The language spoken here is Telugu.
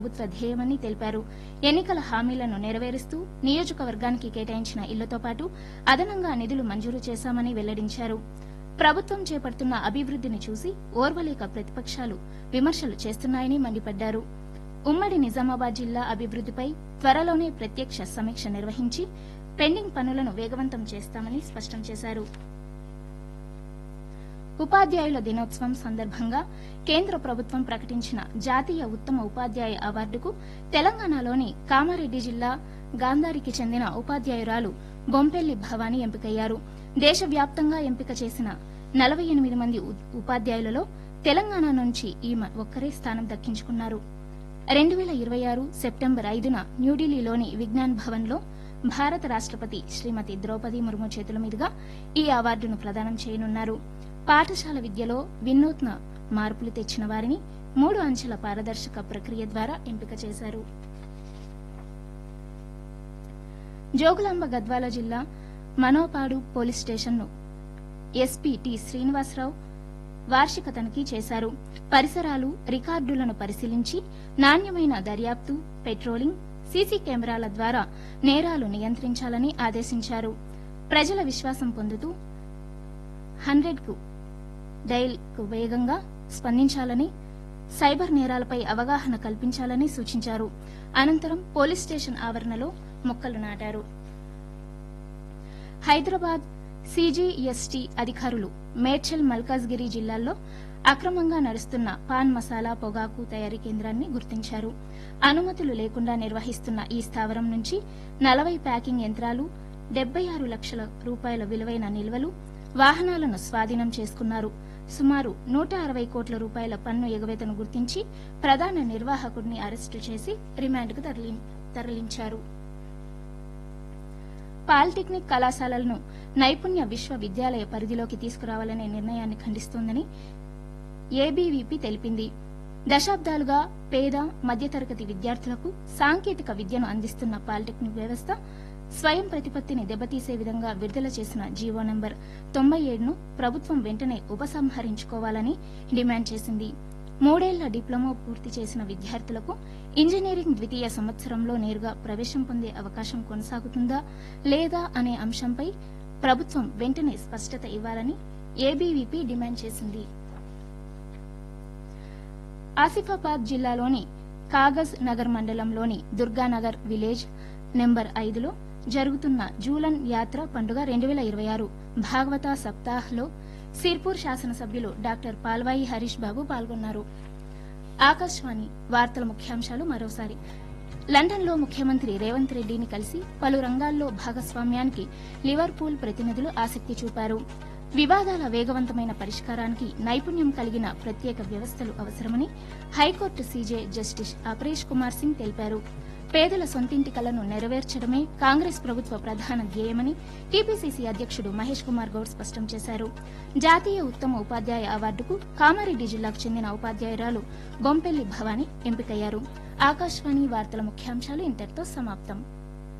ప్రభుత్వ ధ్యేయమని తెలిపారు ఎన్నికల హామీలను నెరవేరుస్తూ నియోజకవర్గానికి కేటాయించిన ఇళ్లతో పాటు అదనంగా నిధులు మంజూరు చేశామని వెల్లడించారు ప్రభుత్వం చేపడుతున్న అభివృద్దిని చూసి ఓర్వలేక ప్రతిపక్షాలు విమర్శలు చేస్తున్నాయని మండిపడ్డారు ఉమ్మడి నిజామాబాద్ జిల్లా అభివృద్దిపై త్వరలోనే ప్రత్యక్ష సమీక్ష నిర్వహించి పెండింగ్ పనులను వేగవంతం చేస్తామని స్పష్టం చేశారు ఉపాధ్యాయుల దినోత్సవం సందర్భంగా కేంద్ర ప్రభుత్వం ప్రకటించిన జాతీయ ఉత్తమ ఉపాధ్యాయ అవార్డుకు తెలంగాణలోని కామారెడ్డి జిల్లా గాంధారికి చెందిన ఉపాధ్యాయురాలు బొంపెల్లి భవానీ ఎంపికయ్యారు దేశవ్యాప్తంగా ఎంపిక చేసిన నలభై ఎనిమిది మంది ఉ- ఉపాధ్యాయులలో తెలంగాణ నుంచి ఈమె ఒక్కరే స్థానం దక్కించుకున్నారు రెండు వేల ఇరవై ఆరు సెప్టెంబర్ ఐదున న్యూఢిల్లీలోని విజ్ఞాన్ భవన్లో భారత రాష్టపతి శ్రీమతి ద్రౌపది ముర్ము చేతుల మీదుగా ఈ అవార్డును ప్రదానం చేయనున్నారు పాఠశాల విద్యలో వినూత్న మార్పులు తెచ్చిన వారిని మూడు అంచెల పారదర్శక ప్రక్రియ ద్వారా ఎంపిక చేశారు జోగులాంబ గద్వాల జిల్లా మనోపాడు పోలీస్ స్టేషన్ను ఎస్పీ టి శ్రీనివాసరావు వార్షిక తనిఖీ చేశారు పరిసరాలు రికార్డులను పరిశీలించి నాణ్యమైన దర్యాప్తు పెట్రోలింగ్ సీసీ కెమెరాల ద్వారా నేరాలు నియంత్రించాలని ఆదేశించారు ప్రజల విశ్వాసం పొందుతూ హండ్రెడ్ కు డైల్ కు వేగంగా స్పందించాలని సైబర్ నేరాలపై అవగాహన కల్పించాలని సూచించారు అనంతరం పోలీస్ స్టేషన్ ఆవరణలో మొక్కలు నాటారు హైదరాబాద్ సీజీఎస్టీ అధికారులు మేడ్చల్ మల్కాజ్గిరి జిల్లాల్లో అక్రమంగా నడుస్తున్న పాన్ మసాలా పొగాకు తయారీ కేంద్రాన్ని గుర్తించారు అనుమతులు లేకుండా నిర్వహిస్తున్న ఈ స్థావరం నుంచి నలభై ప్యాకింగ్ యంత్రాలు డెబ్బై ఆరు లక్షల రూపాయల విలువైన నిల్వలు వాహనాలను స్వాధీనం చేసుకున్నారు సుమారు నూట అరవై కోట్ల రూపాయల పన్ను ఎగవేతను గుర్తించి ప్రధాన నిర్వాహకుడిని అరెస్టు చేసి రిమాండ్కు తరలి- తరలించారు పాలిటెక్నిక్ కళాశాలలను నైపుణ్య విశ్వవిద్యాలయ పరిధిలోకి తీసుకురావాలనే నిర్ణయాన్ని ఖండిస్తోందని ఏబీవీపీ తెలిపింది దశాబ్దాలుగా పేద మధ్యతరగతి విద్యార్థులకు సాంకేతిక విద్యను అందిస్తున్న పాలిటెక్నిక్ వ్యవస్థ స్వయం ప్రతిపత్తిని దెబ్బతీసే విధంగా విడుదల చేసిన జీవో నంబర్ తొంభై ఏడును ప్రభుత్వం వెంటనే ఉపసంహరించుకోవాలని డిమాండ్ చేసింది మూడేళ్ల డిప్లొమా పూర్తి చేసిన విద్యార్థులకు ఇంజనీరింగ్ ద్వితీయ సంవత్సరంలో నేరుగా ప్రవేశం పొందే అవకాశం కొనసాగుతుందా లేదా అనే అంశంపై ప్రభుత్వం వెంటనే స్పష్టత ఇవ్వాలని ఏబీవీపీ డిమాండ్ చేసింది ఆసిఫాబాద్ జిల్లాలోని కాగజ్ నగర్ మండలంలోని దుర్గానగర్ విలేజ్ నెంబర్ ఐదులో జరుగుతున్న జూలన్ యాత్ర పండుగ రెండు వేల ఇరవై ఆరు భాగవత సప్తాహ్లో సిర్పూర్ శాసనసభ్యులు డాక్టర్ పాల్వాయి హరీష్ బాబు పాల్గొన్నారు ఆకాశవాణి వార్తల ముఖ్యాంశాలు మరోసారి లండన్లో ముఖ్యమంత్రి రేవంత్ రెడ్డిని కలిసి పలు రంగాల్లో భాగస్వామ్యానికి లివర్పూల్ ప్రతినిధులు ఆసక్తి చూపారు వివాదాల వేగవంతమైన పరిష్కారానికి నైపుణ్యం కలిగిన ప్రత్యేక వ్యవస్థలు అవసరమని high court CJ justice Aparesh Kumar Singh తెలిపారు పేదల సొంతింటి కలను నెరవేర్చడమే కాంగ్రెస్ ప్రభుత్వ ప్రధాన ధ్యేయమని టీపీసీసీ అధ్యక్షుడు మహేష్ కుమార్ గౌడ్ స్పష్టం చేశారు జాతీయ ఉత్తమ ఉపాధ్యాయ అవార్డుకు కామారెడ్డి జిల్లాకు చెందిన ఉపాధ్యాయురాలు బొంపెల్లి భవానీ ఎంపికయ్యారు ఆకాశవాణి వార్తల ముఖ్యాంశాలు ఇంతటితో సమాప్తం